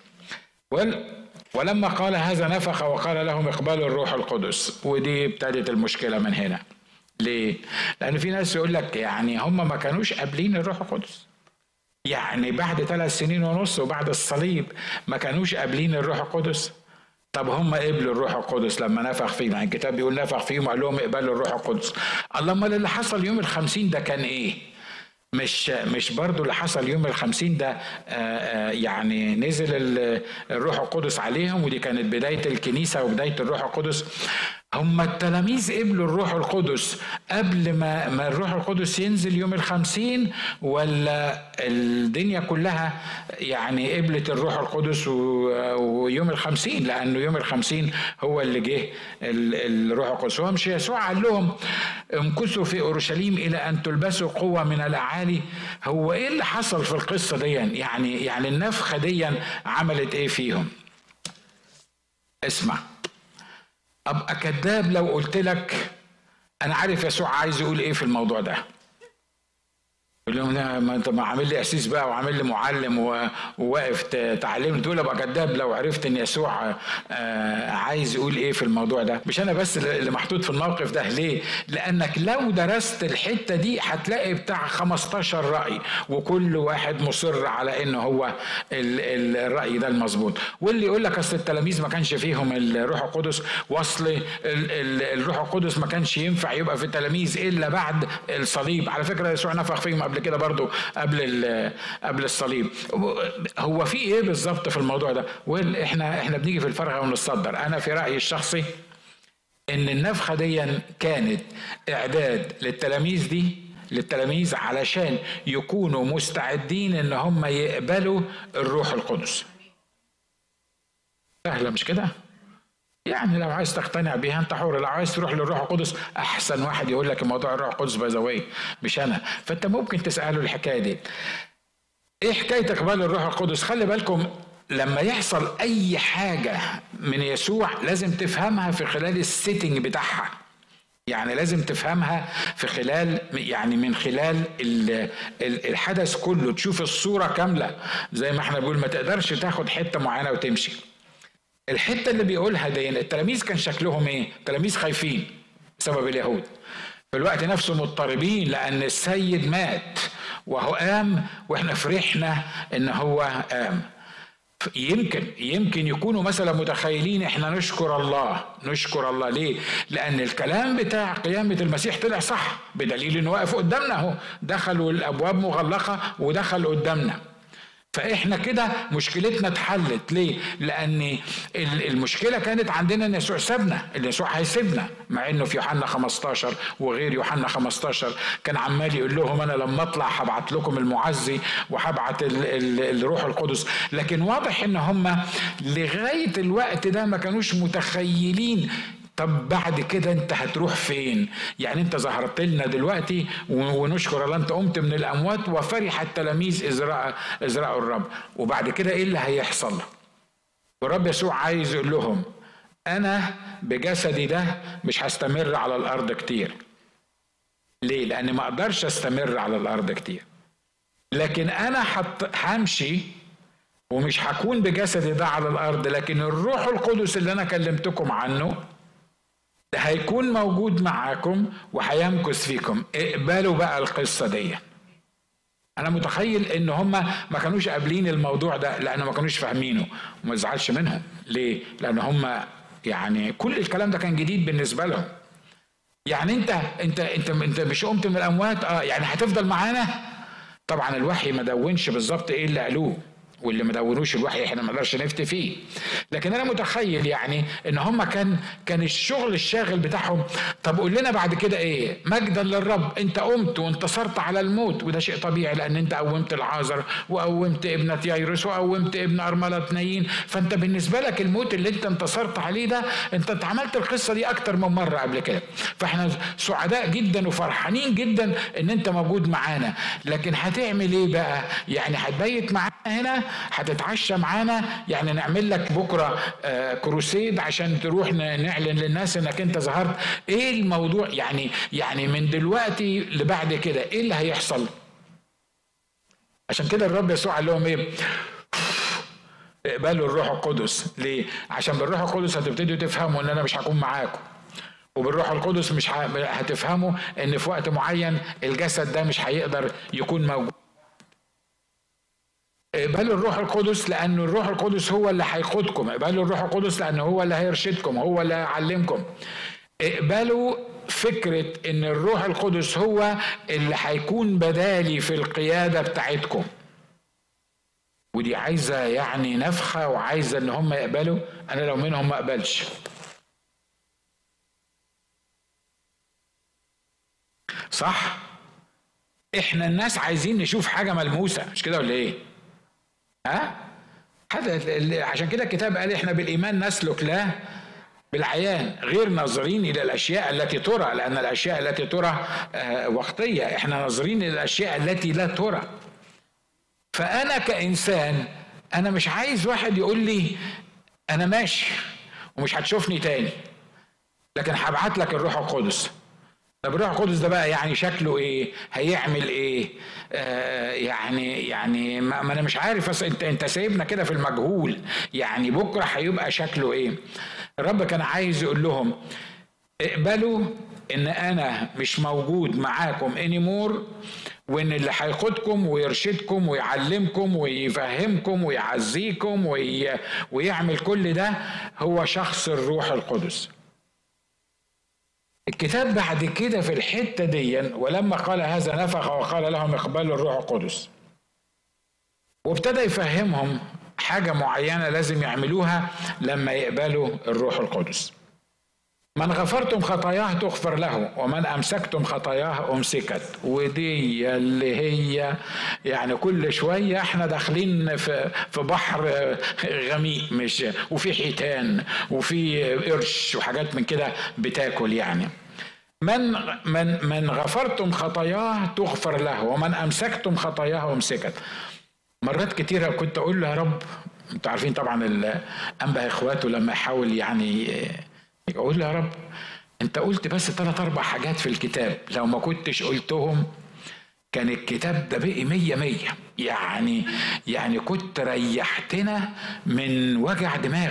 ولما قال هذا نفخ وقال لهم اقبلوا الروح القدس ودي ابتدت المشكله من هنا ليه؟ لأن في ناس يقول لك يعني هم ما كانوش قابلين الروح القدس يعني بعد ثلاث سنين ونص وبعد الصليب ما كانوش قابلين الروح القدس طب هم قبلوا الروح القدس لما نفخ فيهم يعني الكتاب بيقول نفخ فيهم قال لهم اقبلوا الروح القدس الله امال اللي حصل يوم الخمسين ده كان ايه مش مش برضو اللي حصل يوم الخمسين ده آه، آه، يعني نزل الروح القدس عليهم ودي كانت بداية الكنيسة وبداية الروح القدس هم التلاميذ قبلوا الروح القدس قبل ما ما الروح القدس ينزل يوم الخمسين ولا الدنيا كلها يعني قبلت الروح القدس ويوم الخمسين لأنه يوم الخمسين هو اللي جه الروح القدس هو مش يسوع قال لهم امكثوا في أورشليم إلى أن تلبسوا قوة من الأعالي هو إيه اللي حصل في القصة دي يعني يعني النفخة دي عملت إيه فيهم اسمع ابقى كذاب لو قلت لك انا عارف يسوع عايز يقول ايه في الموضوع ده يقول لهم ما انت ما عامل لي اسيس بقى وعامل لي معلم وواقف تعلم تقول ابقى كذاب لو عرفت ان يسوع آه، عايز يقول ايه في الموضوع ده مش انا بس اللي محطوط في الموقف ده ليه لانك لو درست الحته دي هتلاقي بتاع 15 راي وكل واحد مصر على ان هو الراي ده المظبوط واللي يقول لك اصل التلاميذ ما كانش فيهم الروح القدس واصل الروح القدس ما كانش ينفع يبقى في التلاميذ الا بعد الصليب على فكره يسوع نفخ فيهم قبل كده برضو قبل قبل الصليب هو في ايه بالظبط في الموضوع ده احنا احنا بنيجي في الفرغه ونتصدر انا في رايي الشخصي ان النفخه دي كانت اعداد للتلاميذ دي للتلاميذ علشان يكونوا مستعدين ان هم يقبلوا الروح القدس سهله مش كده يعني لو عايز تقتنع بيها انت حر لو عايز تروح للروح القدس احسن واحد يقول لك موضوع الروح القدس باي مش انا فانت ممكن تساله الحكايه دي ايه حكايه اقبال الروح القدس خلي بالكم لما يحصل اي حاجه من يسوع لازم تفهمها في خلال السيتنج بتاعها يعني لازم تفهمها في خلال يعني من خلال الحدث كله تشوف الصوره كامله زي ما احنا بنقول ما تقدرش تاخد حته معينه وتمشي الحته اللي بيقولها دي التلاميذ كان شكلهم ايه؟ تلاميذ خايفين بسبب اليهود في الوقت نفسه مضطربين لان السيد مات وهو قام واحنا فرحنا ان هو قام يمكن يمكن يكونوا مثلا متخيلين احنا نشكر الله نشكر الله ليه لان الكلام بتاع قيامه المسيح طلع صح بدليل انه واقف قدامنا اهو دخل والابواب مغلقه ودخل قدامنا فاحنا كده مشكلتنا اتحلت ليه؟ لان المشكله كانت عندنا ان يسوع سابنا، ان يسوع هيسيبنا مع انه في يوحنا 15 وغير يوحنا 15 كان عمال يقول لهم انا لما اطلع هبعت لكم المعزي وهبعت الروح القدس، لكن واضح ان هم لغايه الوقت ده ما كانوش متخيلين طب بعد كده انت هتروح فين يعني انت ظهرت لنا دلوقتي ونشكر الله انت قمت من الاموات وفرح التلاميذ اذ راى الرب وبعد كده ايه اللي هيحصل والرب يسوع عايز يقول لهم انا بجسدي ده مش هستمر على الارض كتير ليه لان ما اقدرش استمر على الارض كتير لكن انا همشي ومش هكون بجسدي ده على الارض لكن الروح القدس اللي انا كلمتكم عنه ده هيكون موجود معاكم وهيمكث فيكم اقبلوا بقى القصة دي انا متخيل ان هم ما كانوش قابلين الموضوع ده لانه ما كانوش فاهمينه وما تزعلش منهم ليه لان هم يعني كل الكلام ده كان جديد بالنسبه لهم يعني انت انت انت انت مش قمت من الاموات اه يعني هتفضل معانا طبعا الوحي ما دونش بالظبط ايه اللي قالوه واللي ما دونوش الوحي احنا ما نقدرش نفتي فيه لكن انا متخيل يعني ان هم كان كان الشغل الشاغل بتاعهم طب قول لنا بعد كده ايه مجدا للرب انت قمت وانتصرت على الموت وده شيء طبيعي لان انت قومت العازر وقومت ابنة يايروس وقومت ابن ارملة نايين فانت بالنسبه لك الموت اللي انت انتصرت عليه ده انت انت عملت القصه دي اكتر من مره قبل كده فاحنا سعداء جدا وفرحانين جدا ان انت موجود معانا لكن هتعمل ايه بقى يعني هتبيت معانا هنا هتتعشى معانا يعني نعمل لك بكره آه، كروسيد عشان تروح نعلن للناس انك انت ظهرت ايه الموضوع يعني يعني من دلوقتي لبعد كده ايه اللي هيحصل عشان كده الرب يسوع قال لهم ايه اقبلوا الروح القدس ليه عشان بالروح القدس هتبتدوا تفهموا ان انا مش هكون معاكم وبالروح القدس مش هتفهموا ان في وقت معين الجسد ده مش هيقدر يكون موجود اقبلوا الروح القدس لأن الروح القدس هو اللي هيقودكم اقبلوا الروح القدس لأن هو اللي هيرشدكم هو اللي هيعلمكم اقبلوا فكرة ان الروح القدس هو اللي هيكون بدالي في القيادة بتاعتكم ودي عايزة يعني نفخة وعايزة ان هم يقبلوا انا لو منهم ما اقبلش صح احنا الناس عايزين نشوف حاجة ملموسة مش كده ولا ايه ها هذا عشان كده الكتاب قال احنا بالايمان نسلك لا بالعيان غير ناظرين الى الاشياء التي ترى لان الاشياء التي ترى آه، وقتيه احنا ناظرين الى الاشياء التي لا ترى فانا كانسان انا مش عايز واحد يقول لي انا ماشي ومش هتشوفني تاني لكن هبعت لك الروح القدس طب الروح القدس ده بقى يعني شكله ايه هيعمل ايه آه يعني يعني ما انا مش عارف انت انت سايبنا كده في المجهول يعني بكره هيبقى شكله ايه الرب كان عايز يقول لهم اقبلوا ان انا مش موجود معاكم انيمور وان اللي هيقودكم ويرشدكم ويعلمكم ويفهمكم ويعزيكم وي... ويعمل كل ده هو شخص الروح القدس الكتاب بعد كده في الحتة دي ولما قال هذا نفخ وقال لهم اقبلوا الروح القدس وابتدى يفهمهم حاجة معينة لازم يعملوها لما يقبلوا الروح القدس من غفرتم خطاياه تغفر له ومن امسكتم خطاياه امسكت ودي اللي هي يعني كل شويه احنا داخلين في في بحر غميق مش وفي حيتان وفي قرش وحاجات من كده بتاكل يعني من من من غفرتم خطاياه تغفر له ومن امسكتم خطاياه امسكت مرات كتيره كنت اقول له يا رب انتوا عارفين طبعا الانبا اخواته لما يحاول يعني يقول له يا رب انت قلت بس ثلاث اربع حاجات في الكتاب لو ما كنتش قلتهم كان الكتاب ده بقي مية مية يعني يعني كنت ريحتنا من وجع دماغ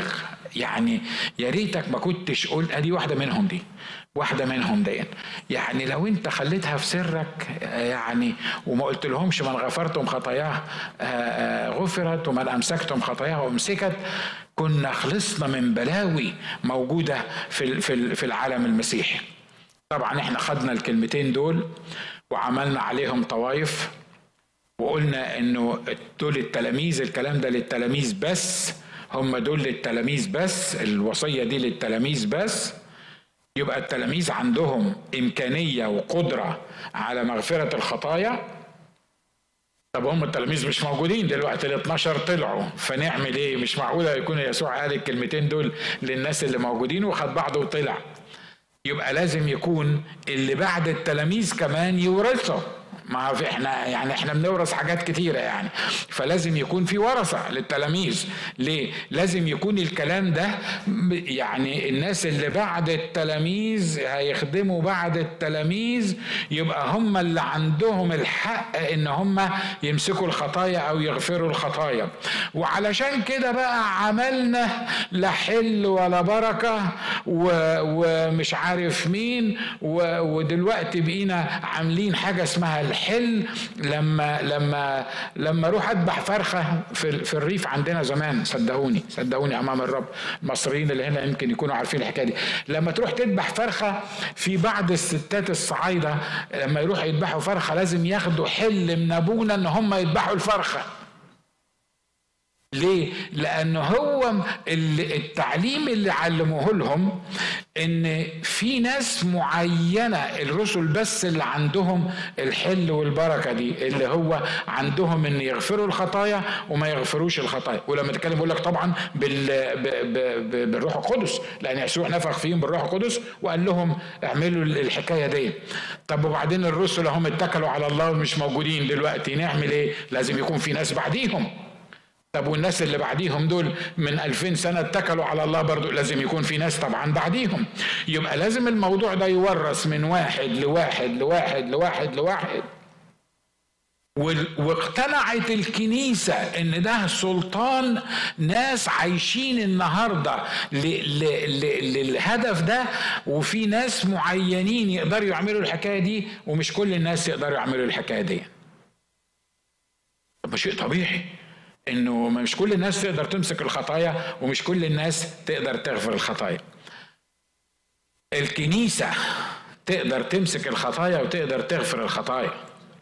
يعني يا ريتك ما كنتش قلت ادي واحده منهم دي واحده منهم دي يعني لو انت خليتها في سرك يعني وما قلت لهمش من غفرتم خطاياه آه، آه، غفرت ومن امسكتم خطاياه امسكت كنا خلصنا من بلاوي موجوده في في العالم المسيحي طبعا احنا خدنا الكلمتين دول وعملنا عليهم طوايف وقلنا انه دول التلاميذ الكلام ده للتلاميذ بس هم دول للتلاميذ بس الوصيه دي للتلاميذ بس يبقى التلاميذ عندهم امكانيه وقدره على مغفره الخطايا طب هم التلاميذ مش موجودين دلوقتي ال 12 طلعوا فنعمل ايه مش معقوله يكون يسوع قال الكلمتين دول للناس اللي موجودين وخد بعضه وطلع يبقى لازم يكون اللي بعد التلاميذ كمان يورثوا ما في احنا يعني احنا بنورث حاجات كتيرة يعني فلازم يكون في ورثة للتلاميذ ليه؟ لازم يكون الكلام ده يعني الناس اللي بعد التلاميذ هيخدموا بعد التلاميذ يبقى هم اللي عندهم الحق ان هم يمسكوا الخطايا او يغفروا الخطايا وعلشان كده بقى عملنا لا حل ولا بركة ومش عارف مين ودلوقتي بقينا عاملين حاجة اسمها الحل لما لما لما اروح اذبح فرخه في في الريف عندنا زمان صدقوني صدقوني امام الرب المصريين اللي هنا يمكن يكونوا عارفين الحكايه دي لما تروح تذبح فرخه في بعض الستات الصعايده لما يروحوا يذبحوا فرخه لازم ياخدوا حل من ابونا ان هم يذبحوا الفرخه ليه؟ لأن هو التعليم اللي علموه لهم إن في ناس معينة الرسل بس اللي عندهم الحل والبركة دي اللي هو عندهم إن يغفروا الخطايا وما يغفروش الخطايا ولما تتكلم يقول لك طبعا بال بالروح القدس لأن يسوع نفخ فيهم بالروح القدس وقال لهم اعملوا الحكاية دي طب وبعدين الرسل هم اتكلوا على الله ومش موجودين دلوقتي نعمل ايه؟ لازم يكون في ناس بعديهم طب والناس اللي بعديهم دول من ألفين سنة اتكلوا على الله برضو لازم يكون في ناس طبعا بعديهم يبقى لازم الموضوع ده يورث من واحد لواحد لواحد لواحد لواحد واقتنعت الكنيسة ان ده سلطان ناس عايشين النهاردة للهدف ده وفي ناس معينين يقدروا يعملوا الحكاية دي ومش كل الناس يقدروا يعملوا الحكاية دي طب شيء طبيعي انه مش كل الناس تقدر تمسك الخطايا ومش كل الناس تقدر تغفر الخطايا الكنيسه تقدر تمسك الخطايا وتقدر تغفر الخطايا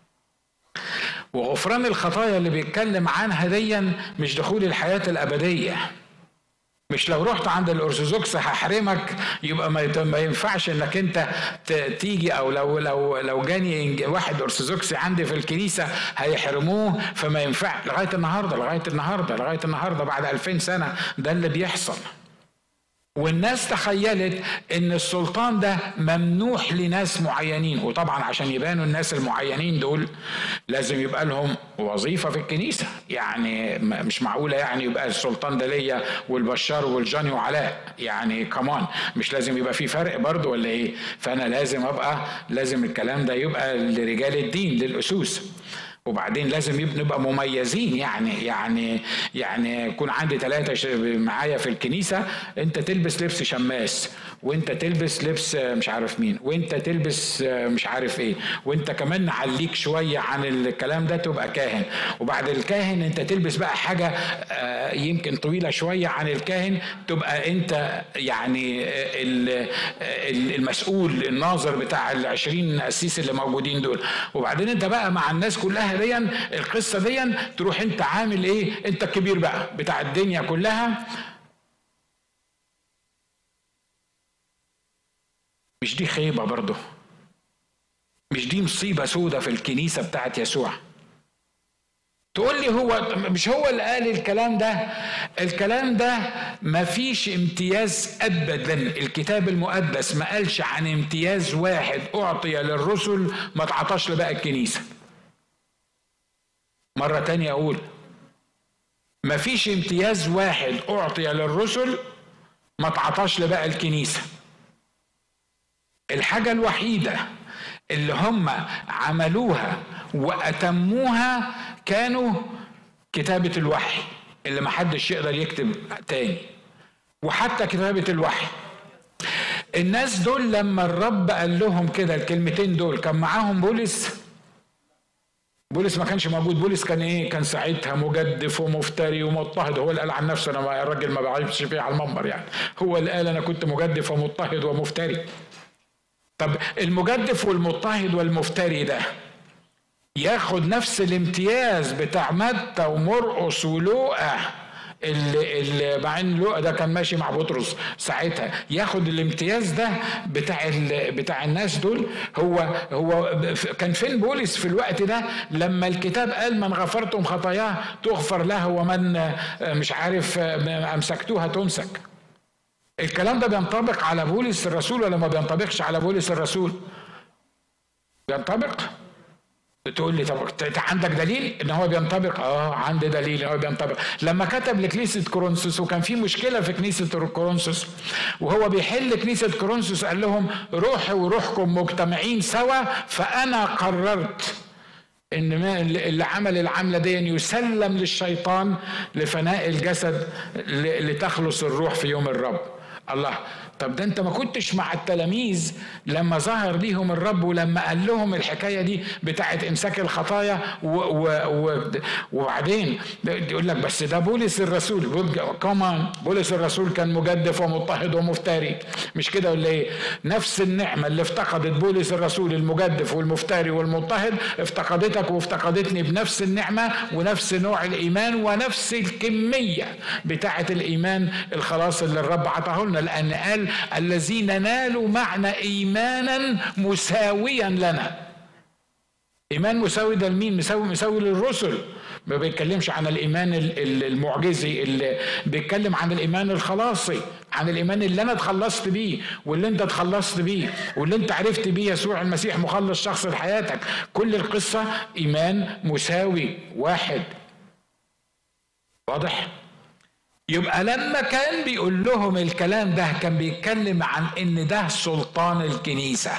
وغفران الخطايا اللي بيتكلم عنها ديا مش دخول الحياه الابديه مش لو رحت عند الارثوذكس هحرمك يبقى ما ينفعش انك انت تيجي او لو لو لو جاني واحد ارثوذكسي عندي في الكنيسه هيحرموه فما ينفع لغايه النهارده لغايه النهارده لغايه النهارده بعد 2000 سنه ده اللي بيحصل والناس تخيلت ان السلطان ده ممنوح لناس معينين وطبعا عشان يبانوا الناس المعينين دول لازم يبقى لهم وظيفة في الكنيسة يعني مش معقولة يعني يبقى السلطان ده ليا والبشار والجاني وعلاء يعني كمان مش لازم يبقى في فرق برضه ولا ايه فانا لازم ابقى لازم الكلام ده يبقى لرجال الدين للأسوس وبعدين لازم نبقى مميزين يعني يعني يعني يكون عندي ثلاثة معايا في الكنيسة انت تلبس لبس شماس وانت تلبس لبس مش عارف مين وانت تلبس مش عارف ايه وانت كمان نعليك شوية عن الكلام ده تبقى كاهن وبعد الكاهن انت تلبس بقى حاجة آه، يمكن طويلة شوية عن الكاهن تبقى انت يعني المسؤول الناظر بتاع العشرين قسيس اللي موجودين دول وبعدين انت بقى مع الناس كلها ديا القصة ديا تروح انت عامل ايه انت الكبير بقى بتاع الدنيا كلها مش دي خيبة برضه مش دي مصيبة سودة في الكنيسة بتاعت يسوع تقول لي هو مش هو اللي قال الكلام ده الكلام ده ما فيش امتياز ابدا الكتاب المقدس ما قالش عن امتياز واحد اعطي للرسل ما تعطاش لباقي الكنيسه مرة تانية أقول ما فيش امتياز واحد أعطي للرسل ما تعطاش لباقي الكنيسة الحاجة الوحيدة اللي هم عملوها وأتموها كانوا كتابة الوحي اللي محدش يقدر يكتب تاني وحتى كتابة الوحي الناس دول لما الرب قال لهم كده الكلمتين دول كان معاهم بولس بولس ما كانش موجود بولس كان ايه كان ساعتها مجدف ومفتري ومضطهد هو اللي قال عن نفسه انا الراجل ما بعرفش فيه على المنبر يعني هو اللي قال انا كنت مجدف ومضطهد ومفتري طب المجدف والمضطهد والمفتري ده ياخد نفس الامتياز بتاع متى ومرقص ولوقا اللي, اللي مع ان لوقا ده كان ماشي مع بطرس ساعتها ياخد الامتياز ده بتاع بتاع الناس دول هو هو كان فين بولس في الوقت ده لما الكتاب قال من غفرتم خطاياه تغفر له ومن مش عارف امسكتوها تمسك الكلام ده بينطبق على بولس الرسول ولا ما بينطبقش على بولس الرسول بينطبق تقول لي طب عندك دليل ان هو بينطبق اه عندي دليل ان هو بينطبق لما كتب لكنيسه كورنثوس وكان في مشكله في كنيسه كورنثوس وهو بيحل كنيسه كورنثوس قال لهم روحي وروحكم مجتمعين سوا فانا قررت ان اللي عمل العمله دي يسلم للشيطان لفناء الجسد لتخلص الروح في يوم الرب الله طب ده انت ما كنتش مع التلاميذ لما ظهر ليهم الرب ولما قال لهم الحكايه دي بتاعه امساك الخطايا و و و وبعدين يقول لك بس ده بولس الرسول كمان بولس الرسول كان مجدف ومضطهد ومفتري مش كده ولا ايه؟ نفس النعمه اللي افتقدت بولس الرسول المجدف والمفتري والمضطهد افتقدتك وافتقدتني بنفس النعمه ونفس نوع الايمان ونفس الكميه بتاعه الايمان الخلاص اللي الرب عطاه لنا لان قال الذين نالوا معنا ايمانا مساويا لنا ايمان مساوي ده لمين مساوي مساوي للرسل ما بيتكلمش عن الايمان المعجزي اللي بيتكلم عن الايمان الخلاصي عن الايمان اللي انا اتخلصت بيه واللي انت اتخلصت بيه واللي انت عرفت بيه يسوع المسيح مخلص شخص لحياتك كل القصه ايمان مساوي واحد واضح يبقى لما كان بيقول لهم الكلام ده كان بيتكلم عن ان ده سلطان الكنيسه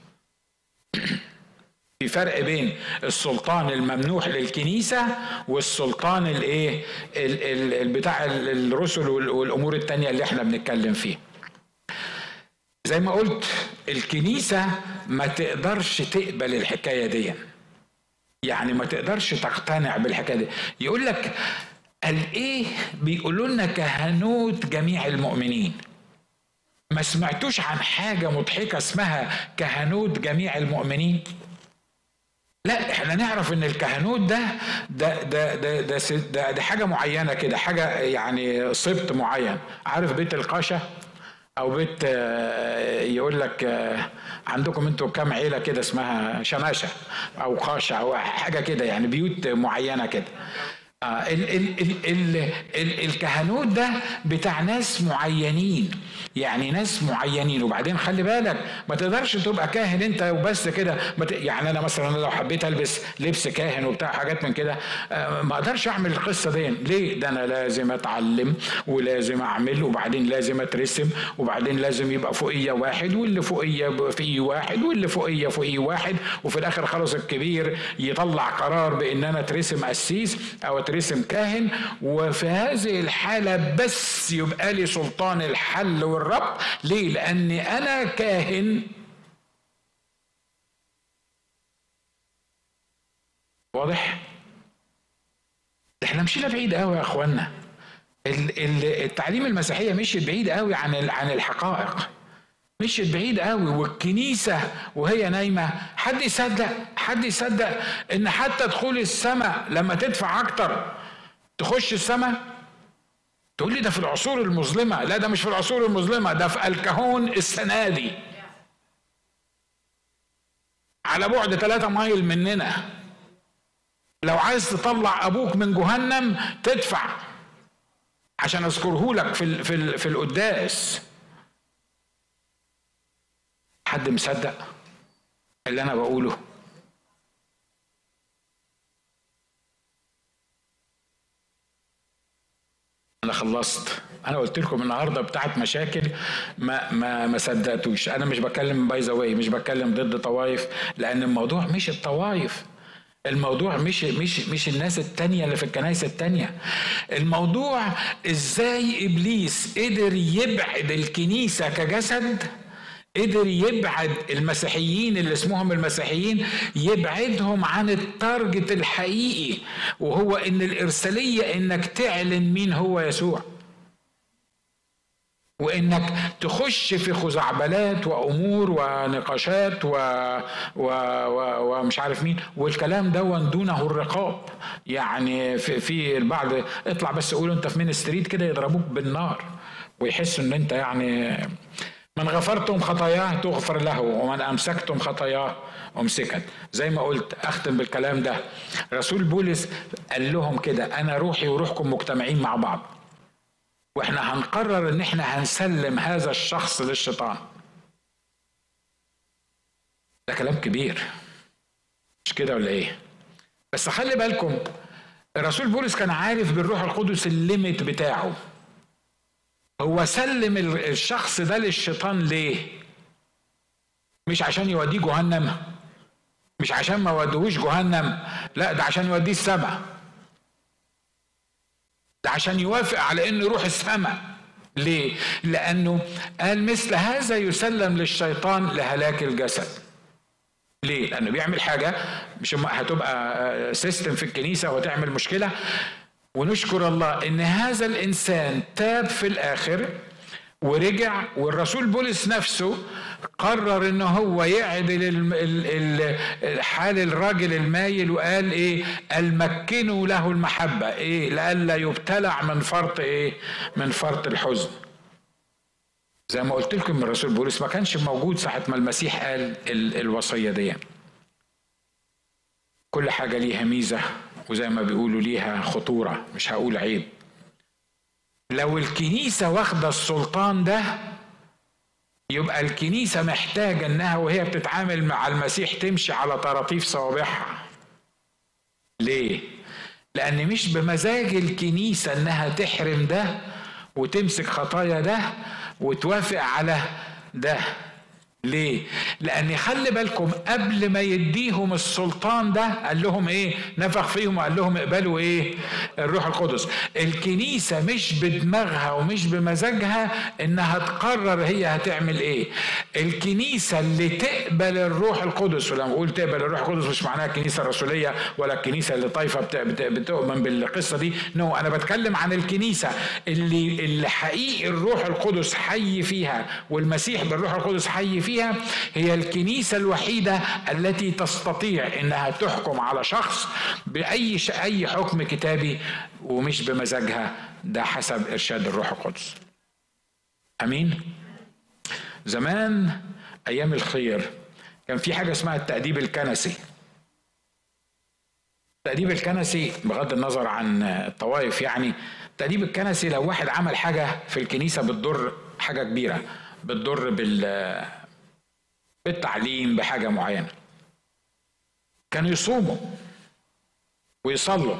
في فرق بين السلطان الممنوح للكنيسه والسلطان الايه بتاع الرسل والامور التانية اللي احنا بنتكلم فيه زي ما قلت الكنيسه ما تقدرش تقبل الحكايه دي يعني ما تقدرش تقتنع بالحكايه دي يقول لك قال ايه بيقولوا لنا كهنوت جميع المؤمنين ما سمعتوش عن حاجه مضحكه اسمها كهنوت جميع المؤمنين لا احنا نعرف ان الكهنوت ده ده ده ده ده, ده, ده حاجه معينه كده حاجه يعني سبط معين عارف بيت القاشه او بيت آه، يقول لك آه، عندكم انتوا كام عيله كده اسمها شماشه او قاشه او حاجه كده يعني بيوت معينه كده آه ال ال ال ال ال الكهنوت ده بتاع ناس معينين يعني ناس معينين وبعدين خلي بالك ما تقدرش تبقى كاهن انت وبس كده يعني انا مثلا لو حبيت البس لبس كاهن وبتاع حاجات من كده آه ما اقدرش اعمل القصه دي ليه ده انا لازم اتعلم ولازم اعمل وبعدين لازم اترسم وبعدين لازم يبقى فوقيه واحد واللي فوقيه فيه واحد واللي فوقيه فوقيه واحد وفي الاخر خلاص الكبير يطلع قرار بان انا اترسم قسيس او اترسم كاهن وفي هذه الحالة بس يبقى لي سلطان الحل والربط ليه لأني أنا كاهن واضح احنا مشينا بعيد قوي يا اخوانا التعليم المسيحيه مشيت بعيد قوي عن عن الحقائق مشيت بعيد قوي والكنيسة وهي نايمة حد يصدق حد يصدق ان حتى دخول السماء لما تدفع اكتر تخش السماء تقول لي ده في العصور المظلمة لا ده مش في العصور المظلمة ده في الكهون السنة دي على بعد ثلاثة مايل مننا لو عايز تطلع ابوك من جهنم تدفع عشان اذكره لك في في في القداس حد مصدق اللي انا بقوله انا خلصت انا قلت لكم النهارده بتاعت مشاكل ما ما ما صدقتوش انا مش بتكلم باي ذا مش بتكلم ضد طوائف لان الموضوع مش الطوائف الموضوع مش مش مش الناس التانية اللي في الكنائس التانية الموضوع ازاي ابليس قدر يبعد الكنيسة كجسد قدر يبعد المسيحيين اللي اسمهم المسيحيين يبعدهم عن التارجت الحقيقي وهو ان الارساليه انك تعلن مين هو يسوع وانك تخش في خزعبلات وامور ونقاشات و... و... و... ومش عارف مين والكلام ده دونه الرقاب يعني في, في البعض اطلع بس قول انت في مين ستريت كده يضربوك بالنار ويحسوا ان انت يعني من غفرتم خطاياه تغفر له ومن امسكتم خطاياه امسكت زي ما قلت اختم بالكلام ده رسول بولس قال لهم كده انا روحي وروحكم مجتمعين مع بعض واحنا هنقرر ان احنا هنسلم هذا الشخص للشيطان ده كلام كبير مش كده ولا ايه بس خلي بالكم الرسول بولس كان عارف بالروح القدس الليميت بتاعه هو سلم الشخص ده للشيطان ليه مش عشان يوديه جهنم مش عشان ما ودوش جهنم لا ده عشان يوديه السماء ده عشان يوافق على انه يروح السماء ليه لانه قال مثل هذا يسلم للشيطان لهلاك الجسد ليه لانه بيعمل حاجه مش هتبقى سيستم في الكنيسه وتعمل مشكله ونشكر الله ان هذا الانسان تاب في الاخر ورجع والرسول بولس نفسه قرر ان هو يعدل حال الراجل المايل وقال ايه المكنوا له المحبه ايه لئلا يبتلع من فرط ايه من فرط الحزن زي ما قلت لكم الرسول بولس ما كانش موجود ساعه ما المسيح قال الوصيه دي كل حاجه ليها ميزه وزي ما بيقولوا ليها خطورة مش هقول عيب لو الكنيسة واخدة السلطان ده يبقى الكنيسة محتاجة انها وهي بتتعامل مع المسيح تمشي على طراطيف صوابعها ليه؟ لأن مش بمزاج الكنيسة انها تحرم ده وتمسك خطايا ده وتوافق على ده ليه؟ لأن خلي بالكم قبل ما يديهم السلطان ده قال لهم إيه؟ نفخ فيهم وقال لهم اقبلوا إيه؟ الروح القدس. الكنيسة مش بدماغها ومش بمزاجها إنها تقرر هي هتعمل إيه. الكنيسة اللي تقبل الروح القدس ولما أقول تقبل الروح القدس مش معناها الكنيسة الرسولية ولا الكنيسة اللي طايفة بتؤمن بالقصة دي، نو no. أنا بتكلم عن الكنيسة اللي اللي حقيقي الروح القدس حي فيها والمسيح بالروح القدس حي فيها فيها هي الكنيسة الوحيدة التي تستطيع انها تحكم على شخص باي اي حكم كتابي ومش بمزاجها ده حسب ارشاد الروح القدس. امين؟ زمان ايام الخير كان في حاجه اسمها التأديب الكنسي. التأديب الكنسي بغض النظر عن الطوائف يعني التأديب الكنسي لو واحد عمل حاجة في الكنيسة بتضر حاجة كبيرة بتضر بال بالتعليم بحاجة معينة كانوا يصوموا ويصلوا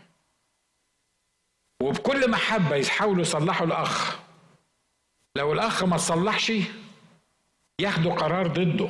وبكل محبة يحاولوا يصلحوا الأخ لو الأخ ما صلحش ياخدوا قرار ضده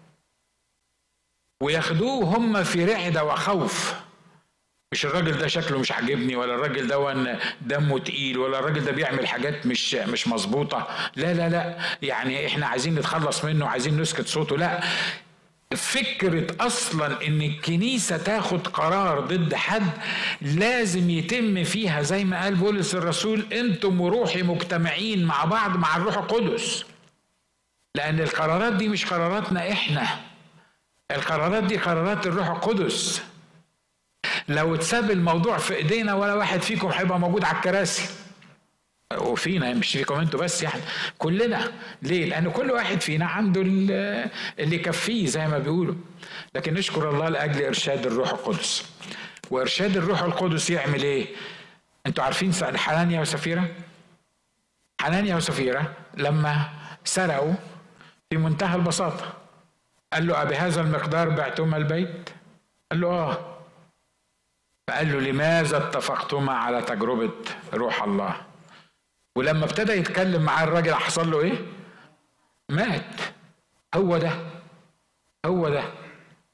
وياخدوه هم في رعدة وخوف مش الراجل ده شكله مش عاجبني ولا الراجل ده دمه تقيل ولا الراجل ده بيعمل حاجات مش مش مظبوطه لا لا لا يعني احنا عايزين نتخلص منه عايزين نسكت صوته لا فكرة أصلا إن الكنيسة تاخد قرار ضد حد لازم يتم فيها زي ما قال بولس الرسول أنتم وروحي مجتمعين مع بعض مع الروح القدس لأن القرارات دي مش قراراتنا إحنا القرارات دي قرارات الروح القدس لو اتساب الموضوع في ايدينا ولا واحد فيكم هيبقى موجود على الكراسي وفينا مش فيكم انتوا بس يعني كلنا ليه؟ لان كل واحد فينا عنده اللي يكفيه زي ما بيقولوا لكن نشكر الله لاجل ارشاد الروح القدس وارشاد الروح القدس يعمل ايه؟ انتوا عارفين حنانيا وسفيره؟ حنانيا وسفيره لما سرقوا في منتهى البساطه قال له أبهذا المقدار بعتما البيت؟ قال له آه فقال له لماذا اتفقتما على تجربة روح الله ولما ابتدى يتكلم مع الراجل حصل له ايه مات هو ده هو ده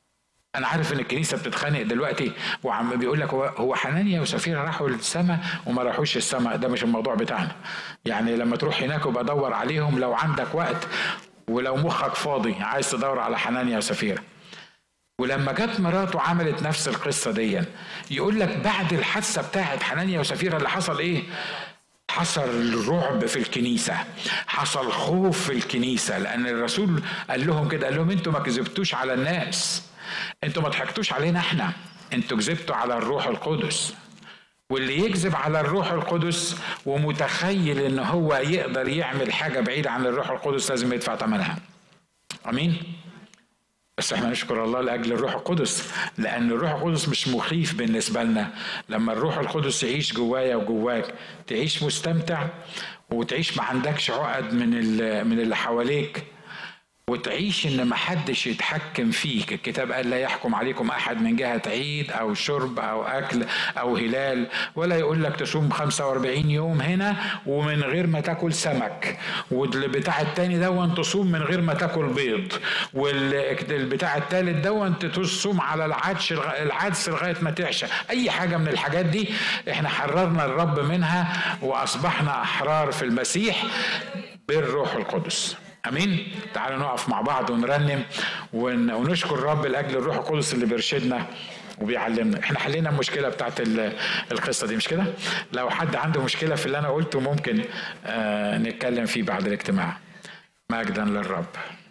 انا عارف ان الكنيسه بتتخانق دلوقتي وعم بيقول لك هو هو حنانيا وسفيرة راحوا السماء وما راحوش السماء ده مش الموضوع بتاعنا يعني لما تروح هناك وبدور عليهم لو عندك وقت ولو مخك فاضي عايز تدور على حنانيا وسفيرة ولما جت مراته عملت نفس القصة دي يقول لك بعد الحادثة بتاعت حنانيا وسفيرة اللي حصل ايه حصل رعب في الكنيسة حصل خوف في الكنيسة لأن الرسول قال لهم كده قال لهم انتوا ما كذبتوش على الناس انتوا ما ضحكتوش علينا احنا انتوا كذبتوا على الروح القدس واللي يكذب على الروح القدس ومتخيل ان هو يقدر يعمل حاجة بعيدة عن الروح القدس لازم يدفع ثمنها امين بس احنا نشكر الله لاجل الروح القدس لان الروح القدس مش مخيف بالنسبه لنا لما الروح القدس يعيش جوايا وجواك تعيش مستمتع وتعيش ما عندكش عقد من من اللي حواليك وتعيش ان ما حدش يتحكم فيك الكتاب قال لا يحكم عليكم احد من جهه عيد او شرب او اكل او هلال ولا يقول لك تصوم 45 يوم هنا ومن غير ما تاكل سمك والبتاع التاني دون تصوم من غير ما تاكل بيض والبتاع التالت دون تصوم على العدس العدس لغايه ما تعشى اي حاجه من الحاجات دي احنا حررنا الرب منها واصبحنا احرار في المسيح بالروح القدس امين تعالوا نقف مع بعض ونرنم ونشكر الرب لاجل الروح القدس اللي بيرشدنا وبيعلمنا احنا حلينا المشكله بتاعت القصه دي مش كده لو حد عنده مشكله في اللي انا قلته ممكن آه نتكلم فيه بعد الاجتماع مجدا للرب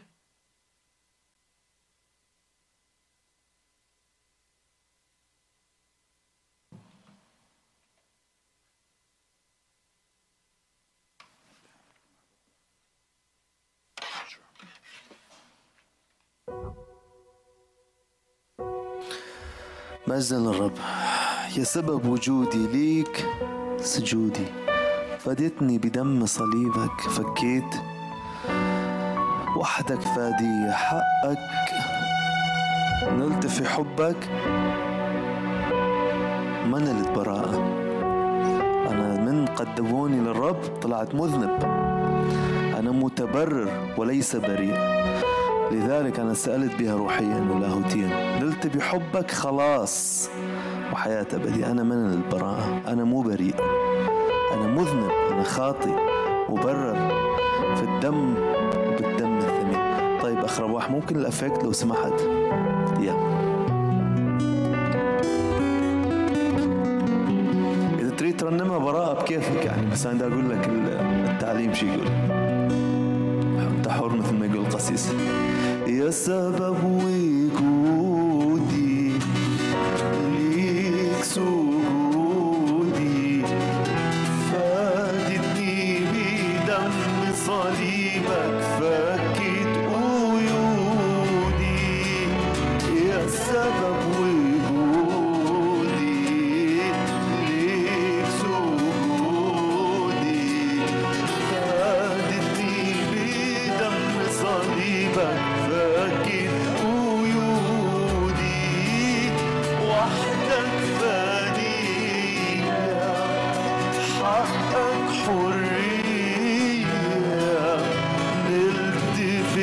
مجدا للرب يا سبب وجودي ليك سجودي فديتني بدم صليبك فكيت وحدك فادي حقك نلت في حبك ما نلت براءة أنا من قدموني للرب طلعت مذنب أنا متبرر وليس بريء لذلك أنا سألت بها روحيا ولاهوتيا نلت بحبك خلاص وحياة أبدية أنا من البراءة أنا مو بريء أنا مذنب أنا خاطي مبرر في الدم بالدم الثمين طيب أخ رواح ممكن الأفكت لو سمحت يا إذا تريد ترنمها براءة بكيفك يعني بس أنا أقول لك التعليم شو يقول أنت حر مثل ما يقول القسيس يا سبب وجودي ليك سجودي فادتني بدم صليبك فكت قيودي يا سبب وجودي ليك سجودي فادتني بدم صليبك فاكر قيودي وحدك فدية حقك حرية نلت في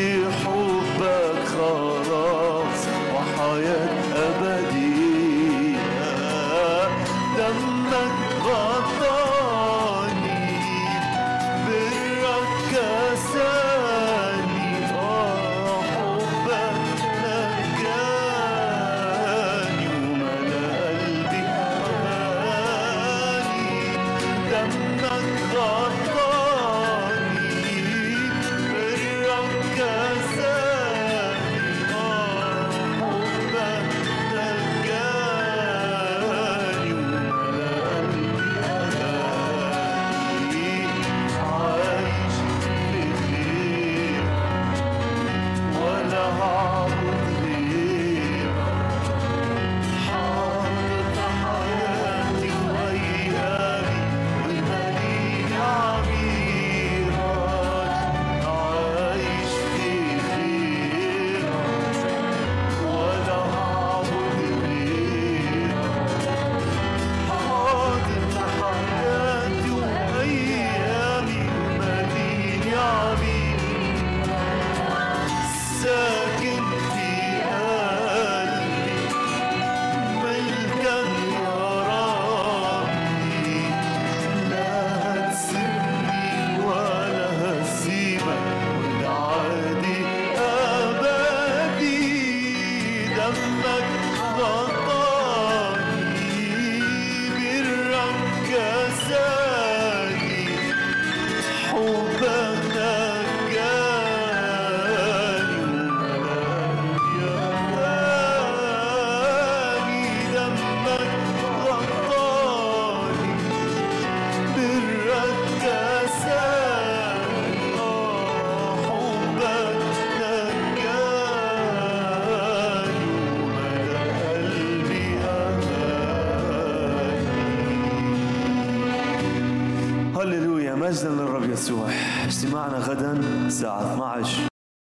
مجدا للرب يسوع اجتماعنا غدا الساعة 12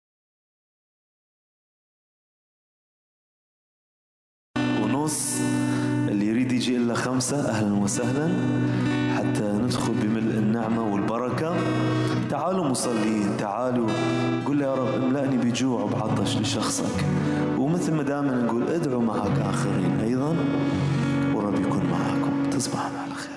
ونص اللي يريد يجي إلا خمسة أهلا وسهلا حتى ندخل بملء النعمة والبركة تعالوا مصلين تعالوا قل يا رب املأني بجوع وبعطش لشخصك ومثل ما دائما نقول ادعوا معك آخرين أيضا ورب يكون معكم تصبحون على خير